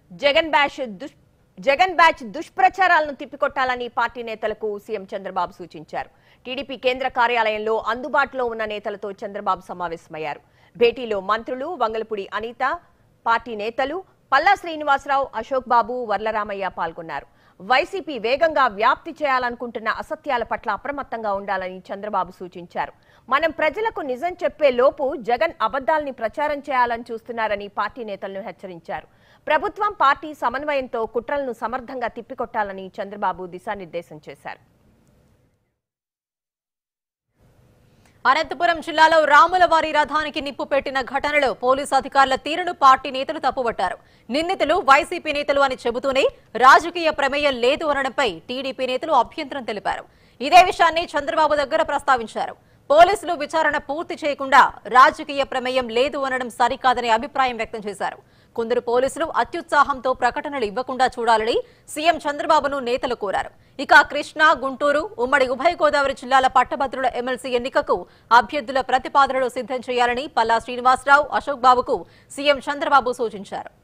Jagan batch దుష్ Jagan batch దుష్ప్రచారాలను తిప్పికొట్టాలని పార్టీ నేతలకు సీఎం చంద్రబాబు సూచించారు టీడీపీ కేంద్ర కార్యాలయంలో అందుబాటులో ఉన్న నేతలతో చంద్రబాబు సమావేశమయ్యారు భేటీలో మంత్రులు వంగలపూడి అనిత పార్టీ నేతలు పల్లా శ్రీనివాసరావు అశోక్ బాబు వర్లరామయ్య పాల్గొన్నారు వైసీపీ వేగంగా వ్యాప్తి చేయాలనుకుంటున్న అసత్యాల పట్ల అప్రమత్తంగా ఉండాలని చంద్రబాబు సూచించారు మనం ప్రజలకు నిజం చెప్పే లోపు జగన్ అబద్దాల్ని ప్రచారం చేయాలని చూస్తున్నారని పార్టీ నేతలను హెచ్చరించారు ప్రభుత్వం పార్టీ సమన్వయంతో కుట్రలను సమర్థంగా తిప్పికొట్టాలని చంద్రబాబు దిశానిర్దేశం చేశారు అనంతపురం జిల్లాలో రాములవారి రథానికి నిప్పు పెట్టిన ఘటనలో పోలీసు అధికారుల తీరును పార్టీ నేతలు తప్పుపట్టారు నిందితులు వైసీపీ నేతలు అని చెబుతూనే రాజకీయ ప్రమేయం లేదు అనడంపై టీడీపీ నేతలు అభ్యంతరం తెలిపారు ఇదే విషయాన్ని చంద్రబాబు దగ్గర ప్రస్తావించారు పోలీసులు విచారణ పూర్తి చేయకుండా రాజకీయ ప్రమేయం లేదు అనడం సరికాదనే అభిప్రాయం వ్యక్తం చేశారు కొందరు పోలీసులు అత్యుత్సాహంతో ప్రకటనలు ఇవ్వకుండా చూడాలని సీఎం చంద్రబాబును నేతలు కోరారు ఇక కృష్ణా గుంటూరు ఉమ్మడి ఉభయ గోదావరి జిల్లాల పట్టభద్రుల ఎమ్మెల్సీ ఎన్నికకు అభ్యర్థుల ప్రతిపాదనలు సిద్ధం చేయాలని పల్లా శ్రీనివాసరావు అశోక్ బాబుకు సీఎం చంద్రబాబు సూచించారు